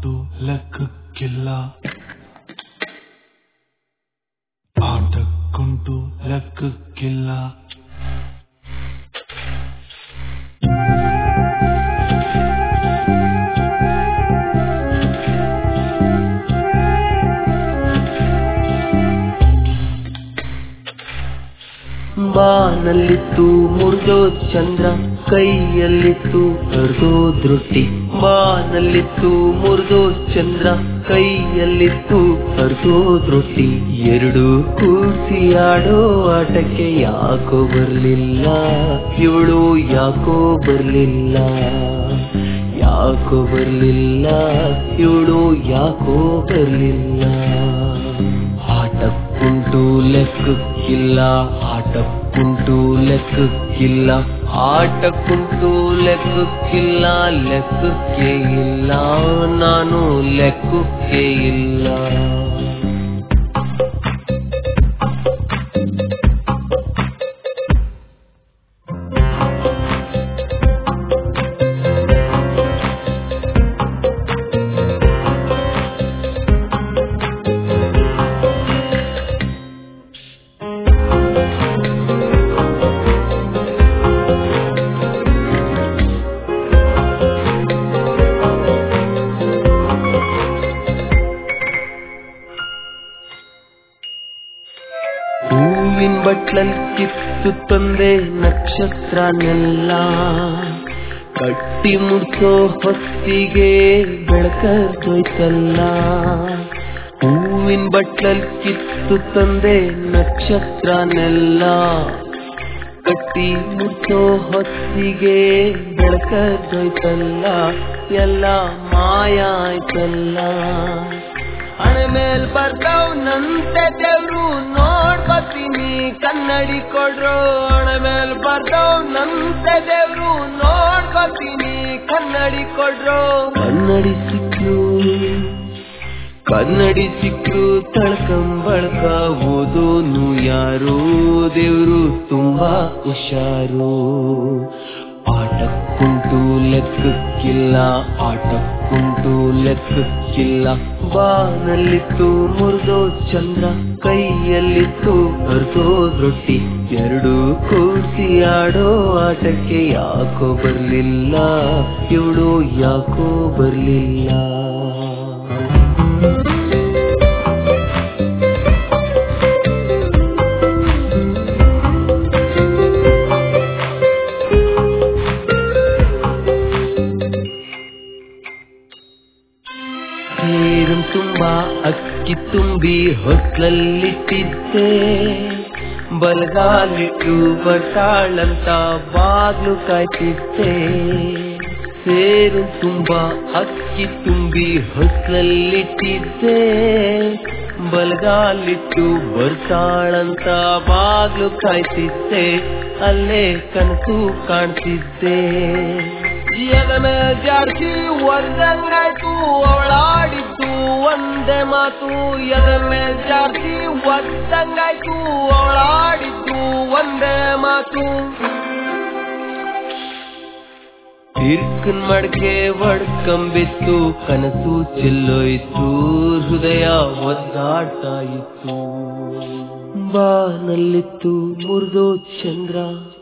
ಆಟಕ್ಕುಂಟು ಲೆಕ್ಕಕ್ಕಿಲ್ಲ ಆಟಕ್ಕುಂಟು ಲೆಕ್ಕಕ್ಕಿಲ್ಲ ಬಾನಲ್ಲಿತ್ತು ಮುರಿದೋ ಚಂದ್ರ ಕೈಯಲ್ಲಿತ್ತು ಹರಿದೋ ದೃಷ್ಟಿ ಬಾನಲ್ಲಿತ್ತು ಮುರಿದೋ ಚಂದ್ರ ಕೈಯಲ್ಲಿತ್ತು ಹರಿದೋ ದೃಷ್ಟಿ ಎರಡು ಕೂಸಿ ಆಡೋ ಆಟಕ್ಕೆ ಯಾಕೋ ಬರ್ಲಿಲ್ಲ ಇವಳು ಯಾಕೋ ಬರ್ಲಿಲ್ಲ ಯಾಕೋ ಬರ್ಲಿಲ್ಲ ಇವಳು ಯಾಕೋ ಬರ್ಲಿಲ್ಲ ಆಟಕ್ಕುಂಟು ಲೆಕ್ಕಕ್ಕಿಲ್ಲ ಆಟಕ್ಕುಂಟು ಲೆಕ್ಕಕ್ಕಿಲ್ಲ ಆಟಕ್ಕುಂಟು ಲೆಕ್ಕಕ್ಕಿಲ್ಲ ಲೆಕ್ಕಕ್ಕೆ ಇಲ್ಲ ನಾನು ಲೆಕ್ಕಕ್ಕೆ ಇಲ್ಲ ಹೂವಿನ ಬಟ್ಲಲ್ ಕಿತ್ತು ತಂದೆ ನಕ್ಷತ್ರನೆಲ್ಲ ಕಟ್ಟಿ ಮುಡ್ಸೋ ಹೊತ್ತಿಗೆ ಬೆಳಕೋಯ್ತಲ್ಲ ಹೂವಿನ ಬಟ್ಲಲ್ ಕಿತ್ತು ತಂದೆ ನಕ್ಷತ್ರನೆಲ್ಲ ಕಟ್ಟಿ ಮುಚ್ಚೋ ಹೊತ್ತಿಗೆ ಬೆಳಕೋಯ್ತಲ್ಲ ಎಲ್ಲ ಮಾಯ ಆಯ್ತಲ್ಲ ಹಣೆ ಮೇಲ್ ಬರ್ತಾವ್ ನಂತೆ ದೇವ್ರು ನೋಡ್ಕೊತೀನಿ ಕನ್ನಡಿ ಕೊಡ್ರು ಹಣೆ ಮೇಲ್ ಬರ್ತಾವ್ ನಂತೆ ದೇವ್ರು ನೋಡ್ಕೊತೀನಿ ಕನ್ನಡಿ ಕೊಡ್ರು ಕನ್ನಡಿ ಸಿಕ್ಕು ಕನ್ನಡಿ ಸಿಕ್ಕು ತಳ್ಕಂಬಳ್ಕ ಓದೋನು ಯಾರು ದೇವ್ರು ತುಂಬಾ ಹುಷಾರು ಆಟಕ್ಕುಂಟು ಲೆಕ್ಕಕ್ಕಿಲ್ಲ ಆಟಕ್ಕುಂಟು ಲೆಕ್ಕಕ್ಕಿಲ್ಲ ಬಾನಲ್ಲಿತ್ತು ಮುರಿದೋ ಚಂದ್ರ ಕೈಯಲ್ಲಿತ್ತು ಹರಿದೋ ರೊಟ್ಟಿ ಎರಡು ಕೂಸಿ ಆಡೋ ಆಟಕ್ಕೆ ಯಾಕೋ ಬರ್ಲಿಲ್ಲ ಇವಳು ಯಾಕೋ ಬರ್ಲಿಲ್ಲ ನೀರು ತುಂಬಾ ಅಕ್ಕಿ ತುಂಬಿ ಹೊಸ್ಲಲ್ಲಿಟ್ಟಿದ್ದೆ ಬಲಗಾಲಿಟ್ಟು ಬರ್ತಾಳಂತ ಬಾಗ್ಲು ಕಾಯ್ತಿದ್ದೆ ಸೇರು ತುಂಬಾ ಅಕ್ಕಿ ತುಂಬಿ ಹೊಸ್ಲಲ್ಲಿಟ್ಟಿದ್ದೆ ಬಲಗಾಲಿಟ್ಟು ಬರ್ತಾಳಂತ ಬಾಗ್ಲು ಕಾಯ್ತಿದ್ದೆ ಅಲ್ಲೇ ಕನಸು ಕಾಣ್ತಿದ್ದೆ ಎದಮೆ ಜಾರ್ಸಿ ಒದ್ದಂಗಾಯ್ತು ಅವಳಾಡಿದ್ದು ಒಂದೇ ಮಾತು ಎದಮೆ ಜಾರ್ಸಿ ಒದ್ದಂಗಾಯ್ತು ಅವಳಾಡಿದ್ದು ಒಂದೇ ಮಾತು ತಿರ್ಕನ್ ಮಡ್ಕೆ ಒಡ್ಕಂಬಿತ್ತು ಕನಸು ಚೆಲ್ಲೋಯ್ತು ಹೃದಯ ಒದ್ದಾಡ್ತಾ ಇತ್ತು ಬಾನಲ್ಲಿತ್ತು ಮುರಿದೋ ಚಂದ್ರ